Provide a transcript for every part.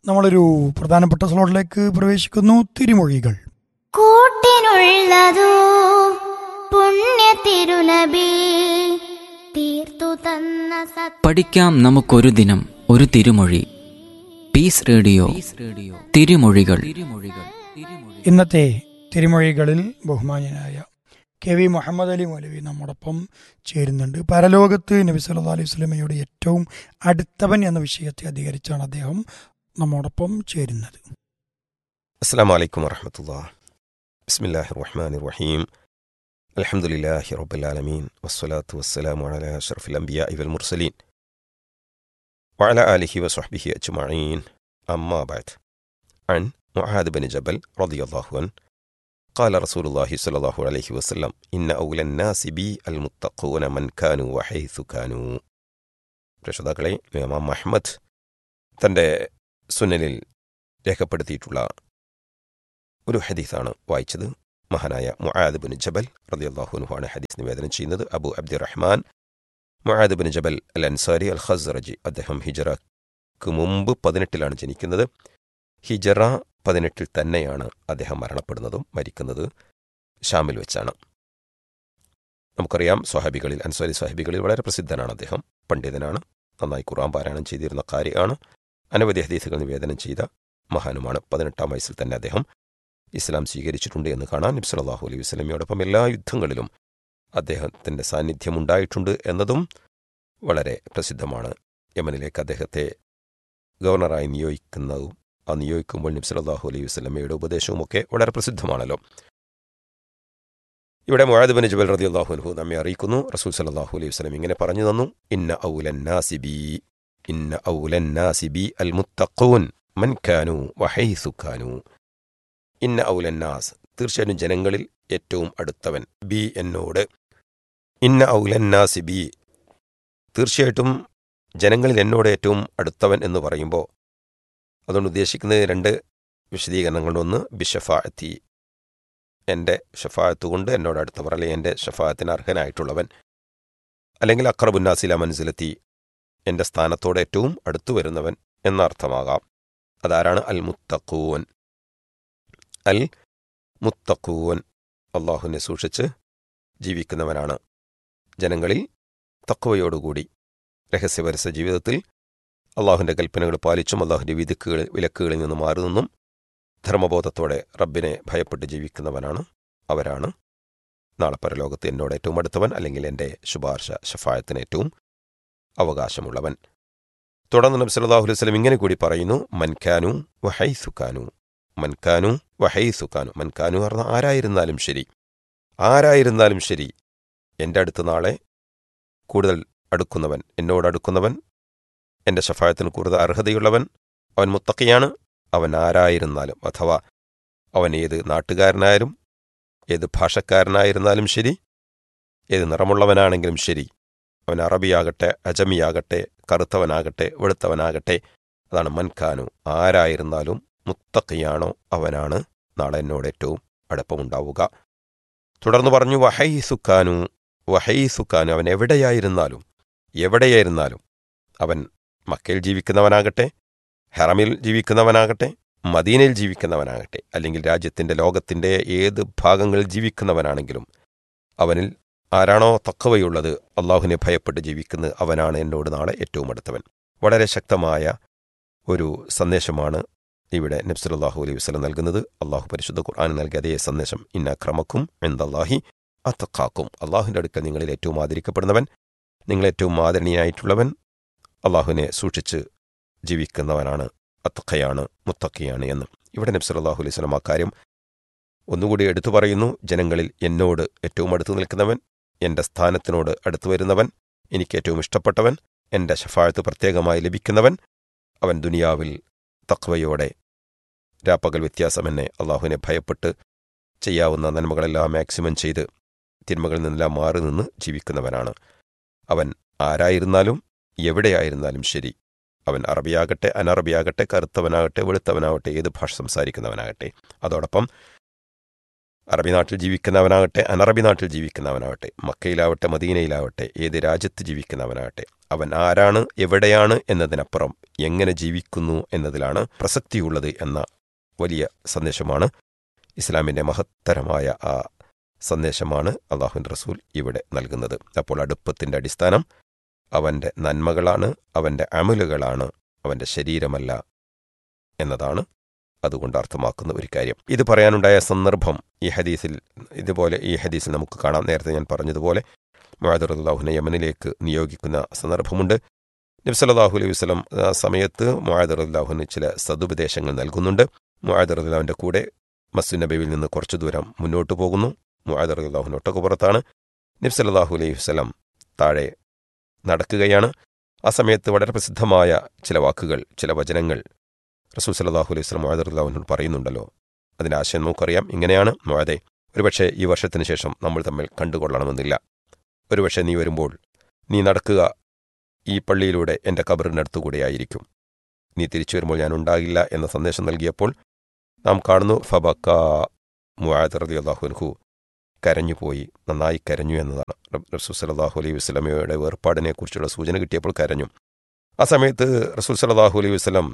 നമ്മളൊരു പ്രധാനപ്പെട്ട സ്ലോട്ടിലേക്ക് പ്രവേശിക്കുന്നു തിരുമൊഴികൾ കൂട്ടിനുള്ളതോ പുണ്യ തിരുനബി തീർത്തു തന്ന സത് പഠിക്കാം നമുക്കൊരു ദിനം ഒരു തിരുമൊഴി പീസ് റേഡിയോ തിരുമൊഴികൾ ഇന്നത്തെ തിരുമൊഴികളിൽ ബഹുമാന്യനായ കെ വി മുഹമ്മദ് അലി മൗലവി നമ്മോടൊപ്പം ചേരുന്നുണ്ട് പരലോകത്ത് നബി സല്ലല്ലാഹു അലൈഹി വസല്ലമയുടെ ഏറ്റവും അടുത്തവൻ എന്ന വിഷയത്തെ അധികരിച്ചാണ് അദ്ദേഹം നമ്മോടൊപ്പം ചേരുന്നത് السلام عليكم ورحمة الله بسم الله الرحمن الرحيم الحمد لله رب العالمين والصلاة والسلام على أشرف الأنبياء والمرسلين وعلى آله وصحبه أجمعين أما بعد عن معاذ بن جبل رضي الله عنه قال رسول الله صلى الله عليه وسلم إن أولى الناس بي المتقون من كانوا وحيث كانوا രക്ഷിതാക്കളെ ഇമാം അഹ്മദ് തൻ്റെ സുന്നലിൽ രേഖപ്പെടുത്തിയിട്ടുള്ള ഒരു ഹദീസാണ് വായിച്ചത് മഹാനായ മുആദ് ബിൻ ജബൽ റളിയല്ലാഹു ആണ് ഹദീസ് നിവേദനം ചെയ്യുന്നത് Abu Abdurrahman Muadh bin Jabal al Ansari al Khazraji അദ്ദേഹം ഹിജറക്ക് മുമ്പ് പതിനെട്ടിലാണ് ജനിക്കുന്നത് ഹിജറ പതിനെട്ടിൽ തന്നെയാണ് അദ്ദേഹം മരണപ്പെടുന്നതും മരിക്കുന്നത് ഷാമിൽ വെച്ചാണ് നമുക്കറിയാം സ്വഹാബികളിൽ അൻസാരി സ്വഹാബികളിൽ വളരെ പ്രസിദ്ധനാണ് അദ്ദേഹം പണ്ഡിതനാണ് നന്നായി ഖുറാൻ പാരായണം ചെയ്തിരുന്ന കാര്യമാണ് അനവധി ഹദീസുകൾ നിവേദനം ചെയ്ത മഹാനുമാണ് പതിനെട്ടാം വയസ്സിൽ തന്നെ അദ്ദേഹം ഇസ്ലാം സ്വീകരിച്ചിട്ടുണ്ട് എന്ന് കാണാൻ നബി സല്ലല്ലാഹു അലൈഹി വസല്ലമയോടൊപ്പം എല്ലാ യുദ്ധങ്ങളിലും അദ്ദേഹത്തിൻ്റെ സാന്നിധ്യം ഉണ്ടായിട്ടുണ്ട് എന്നതും വളരെ പ്രസിദ്ധമാണ് യമനിലേക്ക് അദ്ദേഹത്തെ ഗവർണറായി നിയോഗിക്കുന്നതും ആ നിയോഗിക്കുമ്പോൾ നബി സല്ലല്ലാഹു അലൈഹി വസല്ലമയുടെ ഉപദേശവും ഒക്കെ വളരെ പ്രസിദ്ധമാണല്ലോ ഇവിടെ മുആദ് ബിൻ ജബൽ റളിയല്ലാഹു അൻഹു നമ്മെ അറിയിക്കുന്നു റസൂൽ സല്ലല്ലാഹു അലൈഹി വസല്ലം ഇങ്ങനെ പറഞ്ഞു തന്നു ഇന്ന ഔലൻ നാസിബി ഇന്ന ഔലൻ നാസിബി അൽ മുത്തഖൂൻ മൻ കാനു വഹൈസു കാനു ഇന്ന ഔലന്നാസ് തീർച്ചയായും ജനങ്ങളിൽ ഏറ്റവും അടുത്തവൻ ബി എന്നോട് ഇന്ന ഔലന്നാസി ബി തീർച്ചയായിട്ടും ജനങ്ങളിൽ എന്നോട് ഏറ്റവും അടുത്തവൻ എന്ന് പറയുമ്പോൾ അതുകൊണ്ട് ഉദ്ദേശിക്കുന്നത് രണ്ട് വിശദീകരണങ്ങളൊന്ന് ബിഷഫാഅത്തി എൻ്റെ ഷഫായത്ത് കൊണ്ട് എന്നോട് അടുത്തവർ അല്ലെങ്കിൽ എൻ്റെ ഷഫായത്തിന് അർഹനായിട്ടുള്ളവൻ അല്ലെങ്കിൽ അക്രബുന്നാസില മനസ്സിലെത്തി എൻ്റെ സ്ഥാനത്തോട് ഏറ്റവും അടുത്തു വരുന്നവൻ എന്നർത്ഥമാകാം അതാരാണ് അൽ മുത്തഖൂൻ അൽ മുത്തഖൂൻ അള്ളാഹുവിനെ സൂക്ഷിച്ച് ജീവിക്കുന്നവനാണ് ജനങ്ങളിൽ തക്കവയോടുകൂടി രഹസ്യപരസ്യ ജീവിതത്തിൽ അള്ളാഹുവിൻ്റെ കൽപ്പനകൾ പാലിച്ചും അള്ളാഹുവിൻ്റെ വിധിക്കുകൾ വിലക്കുകളിൽ നിന്ന് മാറി നിന്നും ധർമ്മബോധത്തോടെ റബ്ബിനെ ഭയപ്പെട്ട് ജീവിക്കുന്നവനാണ് അവരാണ് നാളെ പരലോകത്ത് എന്നോട് ഏറ്റവും അടുത്തവൻ അല്ലെങ്കിൽ എൻ്റെ ശുപാർശ ഷഫായത്തിന് ഏറ്റവും അവകാശമുള്ളവൻ തുടർന്ന് നബി സല്ലല്ലാഹു അലൈഹി വസല്ലം ഇങ്ങനെ കൂടി പറയുന്നു മൻകാനു വഹൈസുക്കാനു മൻകാനു വഹൈസുക്കാനു മൻകാനു പറഞ്ഞാൽ ആരായിരുന്നാലും ശരി ആരായിരുന്നാലും ശരി എൻ്റെ അടുത്ത് നാളെ കൂടുതൽ അടുക്കുന്നവൻ എന്നോട് അടുക്കുന്നവൻ എൻ്റെ ഷഫായത്തിന് കൂടുതൽ അർഹതയുള്ളവൻ അവൻ മുത്തക്കിയാണ് അവൻ ആരായിരുന്നാലും അഥവാ അവൻ ഏത് നാട്ടുകാരനായാലും ഏത് ഭാഷക്കാരനായിരുന്നാലും ശരി ഏത് നിറമുള്ളവനാണെങ്കിലും ശരി അവൻ അറബിയാകട്ടെ അജമിയാകട്ടെ കറുത്തവനാകട്ടെ വെളുത്തവനാകട്ടെ അതാണ് മൻഖാനു ആരായിരുന്നാലും മുത്തക്കിയാണോ അവനാണ് നാളെ എന്നോട് ഏറ്റവും അടുപ്പമുണ്ടാവുക തുടർന്ന് പറഞ്ഞു വഹൈ സുക്കാനു വഹൈ സുക്കാനു അവൻ എവിടെയായിരുന്നാലും എവിടെയായിരുന്നാലും അവൻ മക്കയിൽ ജീവിക്കുന്നവനാകട്ടെ ഹറമിൽ ജീവിക്കുന്നവനാകട്ടെ മദീനയിൽ ജീവിക്കുന്നവനാകട്ടെ അല്ലെങ്കിൽ രാജ്യത്തിൻ്റെ ലോകത്തിൻ്റെ ഏത് ഭാഗങ്ങളിൽ ജീവിക്കുന്നവനാണെങ്കിലും അവനിൽ ആരാണോ തക്കവയുള്ളത് അള്ളാഹുവിനെ ഭയപ്പെട്ട് ജീവിക്കുന്നത് അവനാണ് എന്നോട് നാളെ ഏറ്റവും അടുത്തവൻ വളരെ ശക്തമായ ഒരു സന്ദേശമാണ് ഇവിടെ നബ്സലാഹു അലൈഹി വസ്ലം നൽകുന്നത് അള്ളാഹു പരിശുദ്ധ ഖുർആൻ നൽകിയ അതേ സന്ദേശം ഇന്ന ക്രമക്കും എന്തല്ലാഹി അത്തക്കാക്കും അള്ളാഹുവിൻ്റെ അടുക്കൽ നിങ്ങളിൽ ഏറ്റവും ആദരിക്കപ്പെടുന്നവൻ നിങ്ങൾ ഏറ്റവും ആദരണീയനായിട്ടുള്ളവൻ അള്ളാഹുവിനെ സൂക്ഷിച്ച് ജീവിക്കുന്നവനാണ് അത്തക്കയാണ് മുത്തക്കയാണ് എന്ന് ഇവിടെ നബ്സലാഹു അലൈഹി സ്വലം ആ കാര്യം ഒന്നുകൂടി എടുത്തു പറയുന്നു ജനങ്ങളിൽ എന്നോട് ഏറ്റവും അടുത്തു നിൽക്കുന്നവൻ എൻ്റെ സ്ഥാനത്തിനോട് അടുത്തു വരുന്നവൻ എനിക്ക് ഏറ്റവും ഇഷ്ടപ്പെട്ടവൻ എൻ്റെ ഷഫാഴത്ത് പ്രത്യേകമായി ലഭിക്കുന്നവൻ അവൻ ദുനിയാവിൽ തക്വയോടെ രാപ്പകൽ വ്യത്യാസം എന്നെ അള്ളാഹുവിനെ ഭയപ്പെട്ട് ചെയ്യാവുന്ന നന്മകളെല്ലാം മാക്സിമം ചെയ്ത് തിന്മകളിൽ നിന്നെല്ലാം മാറി നിന്ന് ജീവിക്കുന്നവനാണ് അവൻ ആരായിരുന്നാലും എവിടെയായിരുന്നാലും ശരി അവൻ അറബിയാകട്ടെ അനറബിയാകട്ടെ കറുത്തവനാകട്ടെ വെളുത്തവനാകട്ടെ ഏത് ഭാഷ സംസാരിക്കുന്നവനാകട്ടെ അതോടൊപ്പം അറബി നാട്ടിൽ ജീവിക്കുന്നവനാകട്ടെ അനറബി നാട്ടിൽ ജീവിക്കുന്നവനാകട്ടെ മക്കയിലാവട്ടെ മദീനയിലാവട്ടെ ഏത് രാജ്യത്ത് ജീവിക്കുന്നവനാകട്ടെ അവൻ ആരാണ് എവിടെയാണ് എന്നതിനപ്പുറം എങ്ങനെ ജീവിക്കുന്നു എന്നതിലാണ് പ്രസക്തിയുള്ളത് എന്ന വലിയ സന്ദേശമാണ് ഇസ്ലാമിൻ്റെ മഹത്തരമായ ആ സന്ദേശമാണ് അള്ളാഹുൻ റസൂൽ ഇവിടെ നൽകുന്നത് അപ്പോൾ അടുപ്പത്തിൻ്റെ അടിസ്ഥാനം അവൻ്റെ നന്മകളാണ് അവൻ്റെ അമലുകളാണ് അവൻ്റെ ശരീരമല്ല എന്നതാണ് അതുകൊണ്ട് അർത്ഥമാക്കുന്ന ഒരു കാര്യം ഇത് പറയാനുണ്ടായ സന്ദർഭം ഈ ഹദീസിൽ ഇതുപോലെ ഈ ഹദീസിൽ നമുക്ക് കാണാം നേരത്തെ ഞാൻ പറഞ്ഞതുപോലെ മുഹാദുറുല്ലാഹുനെ യമനിലേക്ക് നിയോഗിക്കുന്ന സന്ദർഭമുണ്ട് നബ്സല്ലാഹു അലൈഹി വസ്ലം ആ സമയത്ത് മുഹാദുറുല്ലാഹുന് ചില സതുപദേശങ്ങൾ നൽകുന്നുണ്ട് മുഹാദുറുല്ലാഹുവിൻ്റെ കൂടെ മസ്ജിദ് നബിയിൽ നിന്ന് കുറച്ചു ദൂരം മുന്നോട്ട് പോകുന്നു മുഹാദുറുല്ലാഹുന് ഒട്ടക്കുപുറത്താണ് നബ്സല്ലാഹു അലൈഹി വസ്ലം താഴെ നടക്കുകയാണ് ആ സമയത്ത് വളരെ പ്രസിദ്ധമായ ചില വാക്കുകൾ ചില വചനങ്ങൾ റസൂൽ സല്ലാഹു അലൈഹി സ്വലം മുഹാദുല്ലാഹുനോട് പറയുന്നുണ്ടല്ലോ അതിൻ്റെ ആശയം നമുക്കറിയാം ഇങ്ങനെയാണ് മുഹാദെ ഒരുപക്ഷെ ഈ വർഷത്തിന് ശേഷം നമ്മൾ തമ്മിൽ കണ്ടുകൊള്ളണമെന്നില്ല ഒരുപക്ഷെ നീ വരുമ്പോൾ നീ നടക്കുക ഈ പള്ളിയിലൂടെ എൻ്റെ കബറിനടുത്തുകൂടെയായിരിക്കും നീ തിരിച്ചു വരുമ്പോൾ ഞാൻ ഉണ്ടാകില്ല എന്ന സന്ദേശം നൽകിയപ്പോൾ നാം കാണുന്നു ഫബക്ക മുഹാദ് റതി അള്ളാഹുൻഹു കരഞ്ഞുപോയി നന്നായി കരഞ്ഞു എന്നതാണ് റസൂൽ സലാഹു അലൈഹി വസ്ലമയുടെ വേർപാടിനെക്കുറിച്ചുള്ള സൂചന കിട്ടിയപ്പോൾ കരഞ്ഞു ആ സമയത്ത് റസൂൽ സലാഹു അലൈഹി വസ്ലം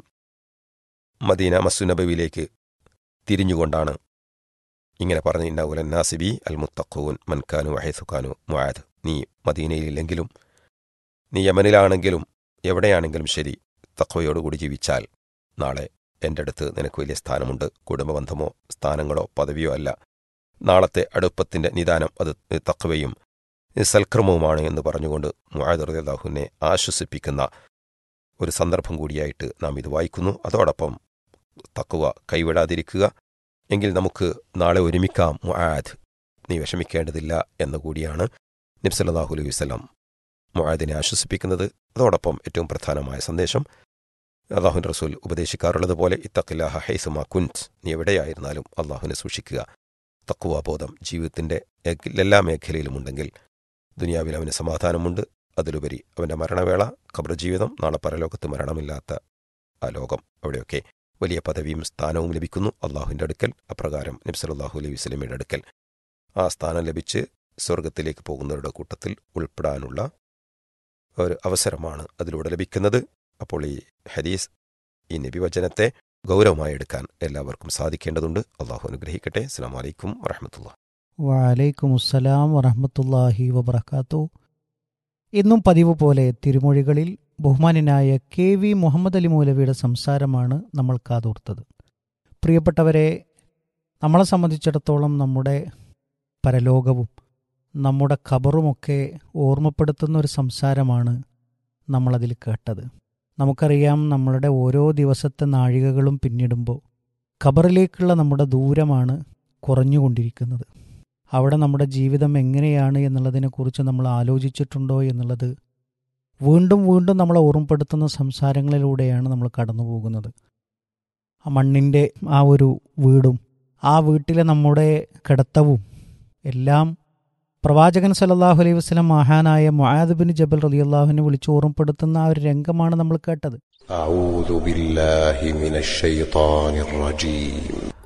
മദീന മസ്സു നബവിയിലേക്ക് തിരിഞ്ഞുകൊണ്ടാണ് ഇങ്ങനെ പറഞ്ഞു ഇന്നൗലൻ നാസിബി അൽ മുത്തഖൂൻ മൻഖാനു അഹൈസുഖാനു മുആദ് നീ മദീനയിലില്ലെങ്കിലും നീ യമനിലാണെങ്കിലും എവിടെയാണെങ്കിലും ശരി തഖ്വയോടുകൂടി ജീവിച്ചാൽ നാളെ എൻ്റെ അടുത്ത് നിനക്ക് വലിയ സ്ഥാനമുണ്ട് കുടുംബബന്ധമോ സ്ഥാനങ്ങളോ പദവിയോ അല്ല നാളത്തെ അടുപ്പത്തിൻ്റെ നിദാനം അത് തഖ്വയും സൽക്രമവുമാണ് എന്ന് പറഞ്ഞുകൊണ്ട് മുആദ് റളിയല്ലാഹുവിനെ ആശ്വസിപ്പിക്കുന്ന ഒരു സന്ദർഭം കൂടിയായിട്ട് നാം ഇത് വായിക്കുന്നു അതോടൊപ്പം തക്കുവ കൈവിടാതിരിക്കുക എങ്കിൽ നമുക്ക് നാളെ ഒരുമിക്കാം മുആദ് നീ വിഷമിക്കേണ്ടതില്ല എന്ന് കൂടിയാണ് നിബ്സല്ലാഹു അലൈഹി വസ്ലം മുആദിനെ ആശ്വസിപ്പിക്കുന്നത് അതോടൊപ്പം ഏറ്റവും പ്രധാനമായ സന്ദേശം അള്ളാഹുൻ റസൂൽ ഉപദേശിക്കാറുള്ളത് പോലെ ഇത്തഖില്ലാഹ ഹൈസുമാ കുൻസ് നീ എവിടെയായിരുന്നാലും അള്ളാഹുവിനെ സൂക്ഷിക്കുക തക്കുവാബോധം ജീവിതത്തിൻ്റെ എല്ലാ മേഖലയിലുമുണ്ടെങ്കിൽ ദുനിയാവിൽ അവന് സമാധാനമുണ്ട് അതിലുപരി അവൻ്റെ മരണവേള ഖബർ ജീവിതം നാളെ പരലോകത്ത് മരണമില്ലാത്ത ആ ലോകം അവിടെയൊക്കെ വലിയ പദവിയും സ്ഥാനവും ലഭിക്കുന്നു അള്ളാഹുവിൻ്റെ അടുക്കൽ അപ്രകാരം നബ്സലാഹു അലൈഹി വസ്ലമയുടെ അടുക്കൽ ആ സ്ഥാനം ലഭിച്ച് സ്വർഗത്തിലേക്ക് പോകുന്നവരുടെ കൂട്ടത്തിൽ ഉൾപ്പെടാനുള്ള ഒരു അവസരമാണ് അതിലൂടെ ലഭിക്കുന്നത് അപ്പോൾ ഈ ഹദീസ് ഈ നബിവചനത്തെ ഗൗരവമായി എടുക്കാൻ എല്ലാവർക്കും സാധിക്കേണ്ടതുണ്ട് അള്ളാഹു അനുഗ്രഹിക്കട്ടെ അസ്സാം വലൈക്കും വറഹമത്തുള്ള വലൈക്കും അസ്സലാം വറഹമത്തല്ലാഹി വബർക്കാത്തു ഇന്നും പതിവ് പോലെ തിരുമൊഴികളിൽ ബഹുമാനായ കെ വി മുഹമ്മദ് അലി മൗലവിയുടെ സംസാരമാണ് നമ്മൾ കാതോർത്തത് പ്രിയപ്പെട്ടവരെ നമ്മളെ സംബന്ധിച്ചിടത്തോളം നമ്മുടെ പരലോകവും നമ്മുടെ ഖബറുമൊക്കെ ഓർമ്മപ്പെടുത്തുന്ന ഒരു സംസാരമാണ് നമ്മളതിൽ കേട്ടത് നമുക്കറിയാം നമ്മളുടെ ഓരോ ദിവസത്തെ നാഴികകളും പിന്നിടുമ്പോൾ ഖബറിലേക്കുള്ള നമ്മുടെ ദൂരമാണ് കുറഞ്ഞുകൊണ്ടിരിക്കുന്നത് അവിടെ നമ്മുടെ ജീവിതം എങ്ങനെയാണ് എന്നുള്ളതിനെക്കുറിച്ച് നമ്മൾ ആലോചിച്ചിട്ടുണ്ടോ എന്നുള്ളത് വീണ്ടും വീണ്ടും നമ്മളെ ഓർമ്മപ്പെടുത്തുന്ന സംസാരങ്ങളിലൂടെയാണ് നമ്മൾ കടന്നു പോകുന്നത് ആ മണ്ണിൻ്റെ ആ ഒരു വീടും ആ വീട്ടിലെ നമ്മുടെ കിടത്തവും എല്ലാം പ്രവാചകൻ സല്ലല്ലാഹു അലൈഹി വസല്ലം മഹാനായ മുആദ് ബിൻ ജബൽ റളിയല്ലാഹുവിനെ വിളിച്ച് ഓർമ്മപ്പെടുത്തുന്ന ആ ഒരു രംഗമാണ് നമ്മൾ കേട്ടത് أعوذ بالله من الشيطان الرجيم